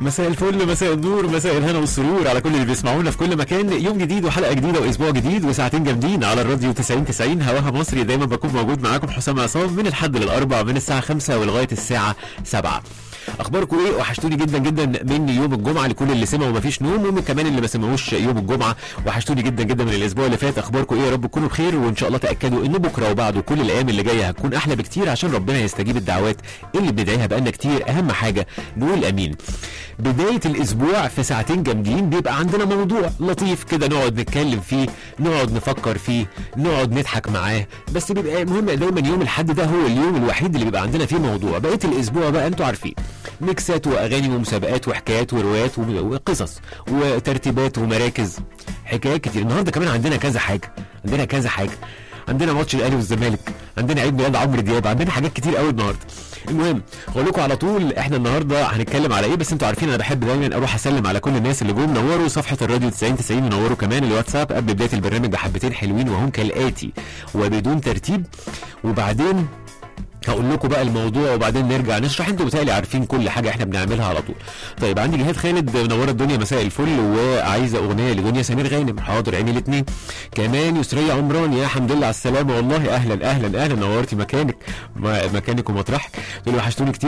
مساء الفل مساء النور مساء الهنا والسرور على كل اللي بيسمعونا في كل مكان يوم جديد وحلقه جديده واسبوع جديد وساعتين جامدين على الراديو 90 90 هواها مصري دايما بكون موجود معاكم حسام عصام من الحد للاربع من الساعه 5 ولغايه الساعه 7 اخباركم ايه وحشتوني جدا جدا من يوم الجمعه لكل اللي سمعوا ومفيش نوم ومن كمان اللي ما سمعوش يوم الجمعه وحشتوني جدا جدا من الاسبوع اللي فات اخباركم ايه يا رب تكونوا بخير وان شاء الله تاكدوا ان بكره وبعده كل الايام اللي جايه هتكون احلى بكتير عشان ربنا يستجيب الدعوات اللي بندعيها بقالنا كتير اهم حاجه نقول امين بدايه الاسبوع في ساعتين جامدين بيبقى عندنا موضوع لطيف كده نقعد نتكلم فيه نقعد نفكر فيه نقعد نضحك معاه بس بيبقى مهم دايما يوم الحد ده هو اليوم الوحيد اللي بيبقى عندنا فيه موضوع بقيه الاسبوع بقى انتوا عارفين ميكسات واغاني ومسابقات وحكايات وروايات وقصص وترتيبات ومراكز حكايات كتير النهارده كمان عندنا كذا حاجه عندنا كذا حاجه عندنا ماتش الاهلي والزمالك عندنا عيد ميلاد عمرو دياب عندنا حاجات كتير قوي النهارده المهم هقول لكم على طول احنا النهارده هنتكلم على ايه بس انتوا عارفين انا بحب دايما اروح اسلم على كل الناس اللي جم نوروا صفحه الراديو 90 90 ونوروا كمان الواتساب قبل بدايه البرنامج بحبتين حلوين وهم كالاتي وبدون ترتيب وبعدين هقول لكم بقى الموضوع وبعدين نرجع نشرح انتوا بتهيألي عارفين كل حاجه احنا بنعملها على طول. طيب عندي جهاد خالد منوره الدنيا مساء الفل وعايزه اغنيه لدنيا سمير غانم حاضر عيني الاثنين. كمان يسرية عمران يا حمد لله على السلامه والله اهلا اهلا اهلا نورتي مكانك مكانك ومطرحك. تقولي وحشتوني كتير